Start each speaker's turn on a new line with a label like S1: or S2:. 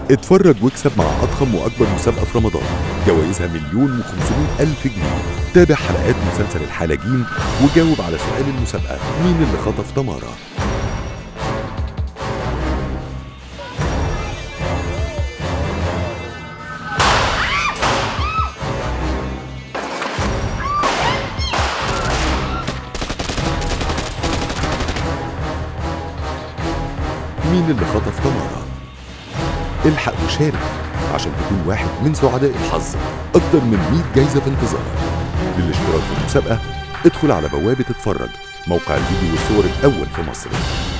S1: اتفرج واكسب مع أضخم وأكبر مسابقة في رمضان جوائزها مليون و500 ألف جنيه تابع حلقات مسلسل الحالة جيم وجاوب على سؤال المسابقة مين اللي خطف تمارا مين اللي خطف تمارا الحق وشارك عشان تكون واحد من سعداء الحظ أكتر من 100 جايزة في انتظارك للاشتراك في المسابقة ادخل على بوابة اتفرج موقع الفيديو والصور الأول في مصر